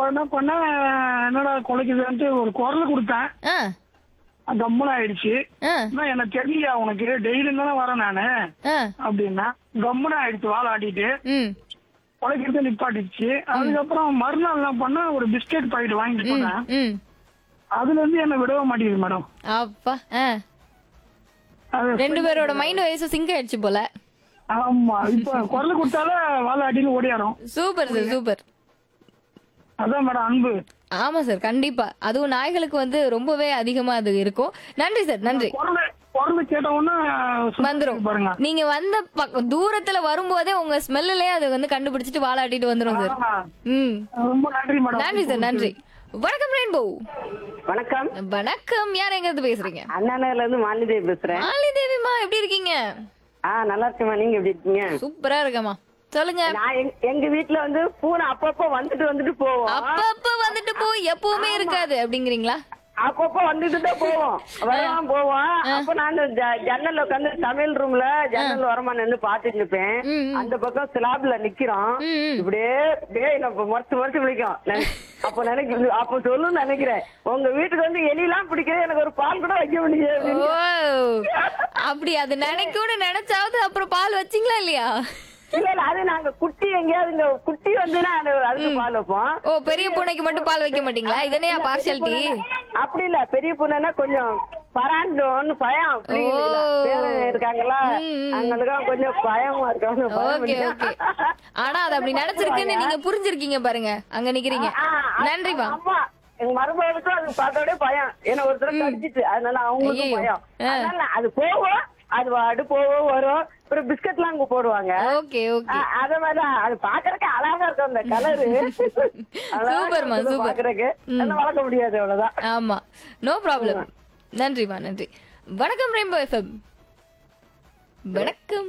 என்ன பண்ணேன் என்னடா குலைக்குதுன்ட்டு ஒரு குரல் கொடுத்தேன் ஆ கம்முன்னு ஆயிடுச்சு ஆ என்ன எனக்கு தெரியலையா உனக்கு டெய்லி தானே வரேன் நானு ஆ அப்படின்னா கம்முன்னு ஆயிடுச்சு வாழ ஆட்டிட்டு ம் குலைக்கிறது நிப்பாட்டிடுச்சு அதுக்கப்புறம் மறுநாள் என்ன பண்ண ஒரு பிஸ்கெட் பாக்கெட் வாங்கிட்டு ம் போனேன் ம் அதுல இருந்து என்ன விடவே மாட்டேங்குது மேடம் அப்பா ஆ அது ரெண்டு பேரோட மைண்ட் வயசு சிங்க் ஆயிடுச்சு போல ஆமா இப்ப குரல் கொடுத்தாலே வாழ ஆட்டின்னு ஓடியாரும் சூப்பர் சார் சூப்பர் அதான் மேடம் அன்பு ஆமா சார் கண்டிப்பா அதுவும் நாய்களுக்கு வந்து ரொம்பவே அதிகமா அது இருக்கும் நன்றி சார் நன்றி குரல் குரல் கேட்ட உடனே சுத்தி வந்துரும் பாருங்க நீங்க வந்த பக்க- தூரத்துல வரும்போதே உங்க ஸ்மெல்லுலயே அது வந்து கண்டுபிடிச்சிட்டு வாலாட்டிட்டு வந்துரும் சார் ஆமா. ம் ரொம்ப நன்றி மேடம் நன்றி சார் நன்றி வணக்கம் ரெயின்போ வணக்கம் வணக்கம் யார் எங்க இருந்து பேசுறீங்க அண்ணாநகர்ல இருந்து மாலிதேவி பேசுறேன் மாலி தேவிமா எப்படி இருக்கீங்க ஆ நல்லா இருக்கேம்மா நீங்க எப்படி இருக்கீங்க சூப்பரா இருக்கமா சொல்லுங்க நான் எங்க- எங்க வீட்ல வந்து பூனை அப்பப்போ வந்துட்டு வந்துட்டு போவோம் அப்பப்ப வந்துட்டு போய் எப்பவுமே இருக்காது அப்படிங்கிறீங்களா அப்பப்போ வந்துட்டு தான் போவோம் வரலாம் போவோம் அப்ப நான் ஜ- ஜன்னல்ல உட்காந்து சமையல் ரூம்ல ஜன்னல் வரமா நின்னு பாத்துட்டு இருப்பேன் ம், ம். அந்த பக்கம் ஸ்லாப்ல நிக்கிறோம் ம், ம். இப்படியே டேய் நம்ம மறுத்து மறுத்து பிடிக்கும் நினை- அப்ப நினைக்க அப்ப சொல்லணும்னு நினைக்கிறேன் உங்க வீட்டுக்கு வந்து எலிலாம் பிடிக்கிறது எனக்கு ஒரு பால் கூட வைக்க முடியாது ஓ அப்படி அது நினைக்கும்னு நினைச்சாவது அப்புறம் பால் வச்சீங்களா இல்லையா இல்ல இல்ல அது நாங்க குட்டி எங்கேயாவது இங்க குட்டி வந்துன்னா அது அதுக்கு பால் வைப்போம் ஓ பெரிய பூனைக்கு மட்டும் பால் வைக்க மாட்டீங்களா இதனே பார்ஷியாலிட்டி அப்படி இல்ல பெரிய பொண்ணுன்னா கொஞ்சம் பராண்டோன்னு பயம் பிள்ளைங்களுக்கு ஓ. பேரன் இருக்காங்களா ம், ம். அவங்களுக்கும் கொஞ்சம் பயமா இருக்காங்க ஓகே ஓகே ஆனா அது அப்படி நினைச்சிருக்குன்னு நீங்க புரிஞ்சிருக்கீங்க பாருங்க அங்க நிக்கிறீங்க நன்றிப்பா ஆமா எங்க மருமகளுக்கும் அது பார்த்தோட பயம் ஏன்னா ஒரு தடவை கடிச்சிட்டு அதனால அவங்களுக்கும் ஐயையோ. பயம் ஆ. அதனால அது போகும் அது வாடு போகும் வரும் அப்புறம் பிஸ்கட் எல்லாம் அங்க போடுவாங்க ஓகே ஓகே ஆ, அத மாதிரிதான் அது பாக்குறதுக்கு அழகா இருக்கும் அந்த கலரு சூப்பர்மா, சூப்பர். பாக்குறதுக்கு அதெல்லாம் வளர்க்க முடியாது அவ்வளவுதான் ஆமா நோ ப்ராப்ளம் நன்றிமா நன்றி வணக்கம் ரெயின்போ எஃப்எம் வணக்கம்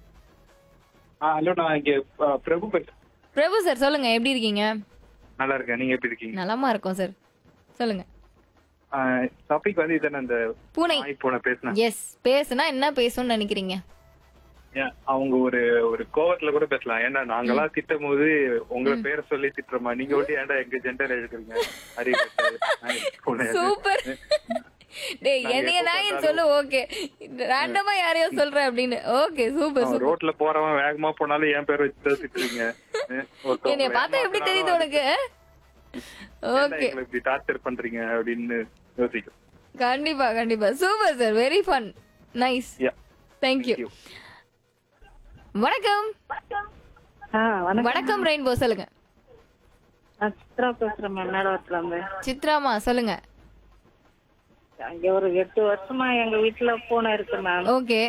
ஹலோ நான் இங்க அஹ், பிரபு பேசுறேன் பிரபு சார் சொல்லுங்க எப்படி இருக்கீங்க நல்லா இருக்கேன் நீங்க எப்படி இருக்கீங்க நலமா இருக்கோம் சார் சொல்லுங்க டாபிக் வந்து இதான அந்த பூனை நாய் போன பேசினேன் எஸ் பேசுனா என்ன பேசணும்னு நினைக்கிறீங்க ஏன், அவங்க ஒரு ஒரு கோவத்துல கூட பேசலாம் ஏன்னா நாங்கெல்லாம் திட்டும் போது உங்க பேரை சொல்லி திட்டுறோமா நீங்க வந்து ஏன்டா எங்க ஜெண்டர் எழுதுறீங்க அறிவு கெட்டது, நாய் பூனை அது. சூப்பர் டேய் நாங்க என்னைய எப்ப நாயின்னு சொல்லு ஓகே ரேண்டமா யாரையோ சொல்ற அப்படின்னு ஓகே சூப்பர் அவன் சூப்பர் ரோட்ல போறவன் வேகமா போனாலும் என் பேர் வச்சு தான் திட்டுறீங்க அஹ், ஒருத்தவங்க என்னைய பார்த்தா எப்படி ஏமாத்துனாலும் தெரியுது உனக்கு ஏன்டா ஓகே எங்களை இப்படி டார்ச்சர் பண்றீங்க அப்படின்னு யோசிக்கும் கண்டிப்பா கண்டிப்பா super sir very fun nice Yeah. Thank you Thank you. வணக்கம் ஆ, வணக்கம் வணக்கம் ரெயின்போ சொல்லுங்க நான் சித்ரா பேசுறேன் மேடவத்துல இருந்து சித்ராமா சொல்லுங்க அங்க ஒரு எட்டு வருஷமா எங்க வீட்டுல பூனை இருக்கு மேம் ஓகே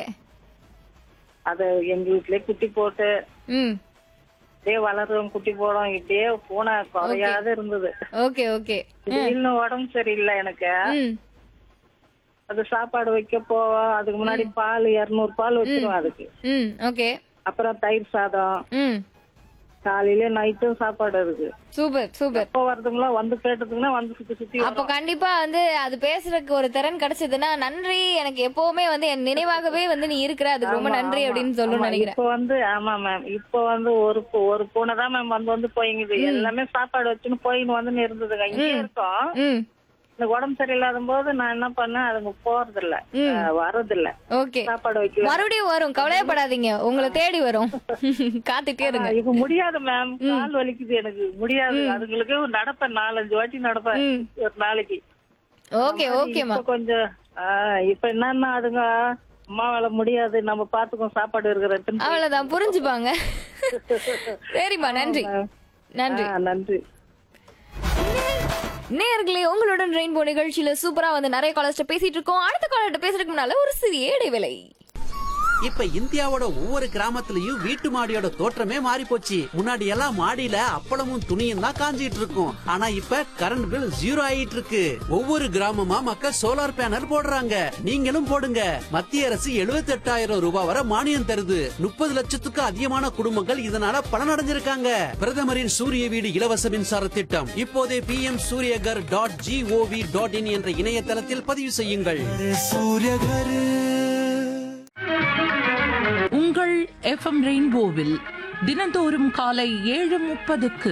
அது எங்க வீட்லயே குட்டி போட்டு ம் இப்படியே வளரும் குட்டி போடும் இப்படியே பூனை குறையாத இருந்தது ஓகே ஓகே திடீர்னு உடம்பு சரியில்லை எனக்கு ம் அது சாப்பாடு வைக்க போவோம் அதுக்கு முன்னாடி பால் இருநூறு பால் வச்சிருவோம் அதுக்கு ம் ஓகே அப்புறம் தயிர் சாதம் ம் காலையில நைட்டும் சாப்பாடு இருக்கு சூப்பர் சூப்பர் எப்போ வருதுங்களோ வந்து கேட்டதுங்கன்னா வந்து சுத்தி சுத்தி அப்போ கண்டிப்பா வந்து அது பேசுறதுக்கு ஒரு திறன் கிடைச்சதுன்னா நன்றி எனக்கு எப்பவுமே வந்து என் நினைவாகவே வந்து நீ இருக்கிற அதுக்கு ரொம்ப நன்றி அப்படின்னு சொல்லணும்னு நினைக்கிறேன் இப்போ வந்து ஆமா மேம் இப்போ வந்து ஒரு பூ- ஒரு பூனை தான் மேம் வந்து வந்து போயிங்குது எல்லாமே சாப்பாடு வச்சுன்னு போயின்னு வந்து இருந்ததுங்க இங்கே இருக்கோம் ம் இந்த உடம்பு சரியில்லாத போது நான் என்ன பண்ணேன் அதுங்க போறது இல்ல வர்றது இல்ல ஓகே சாப்பாடு வைக்கல மறுபடியும் வரும் கவலையப்படாதீங்க உங்களை தேடி வரும் காத்துட்டே இருங்க இப்ப முடியாது மேம் கால் வலிக்குது எனக்கு முடியாது அதுங்களுக்கு நடப்பேன் நாலஞ்சு வாட்டி நடப்பேன் ம். ஒரு நாளைக்கு ஓகே ஓகேமா இப்ப கொஞ்சம் ஆ, இப்ப என்னன்னா அதுங்க அம்மாவால முடியாது நம்ம பாத்துக்கோம் சாப்பாடு இருக்கிற அவ்வளவுதான் புரிஞ்சுப்பாங்க சரிம்மா நன்றி நன்றி நன்றி நேர்களே உங்களுடன் ரெயின்போ நிகழ்ச்சியில சூப்பரா வந்து நிறைய காலர்ஸ்ட பேசிட்டு இருக்கோம் அடுத்த காலர்கிட்ட பேசுறதுக்கு முன்னால ஒரு சிறிய இடைவேளை இப்ப இந்தியாவோட ஒவ்வொரு கிராமத்துலயும் வீட்டு மாடியோட தோற்றமே மாறி போச்சு முன்னாடி எல்லாம் மாடியில அப்பளமும் துணியும் தான் காஞ்சிட்டு இருக்கும் ஆனா இப்ப கரண்ட் பில் ஜீரோ ஆயிட்டு இருக்கு ஒவ்வொரு கிராமமா மக்கள் சோலார் பேனல் போடுறாங்க நீங்களும் போடுங்க மத்திய அரசு 78000 ரூபாய் வரை மானியம் தருது முப்பது லட்சத்துக்கு அதிகமான குடும்பங்கள் இதனால பலனடைஞ்சிருக்காங்க பிரதமரின் சூரிய வீடு இலவச மின்சார திட்டம் இப்போதே P M Suryaghar dot G O V dot in என்ற இணையதளத்தில் பதிவு செய்யுங்கள் உங்கள் எஃப்எம் ரெயின்போவில் தினந்தோறும் காலை ஏழு முப்பதுக்கு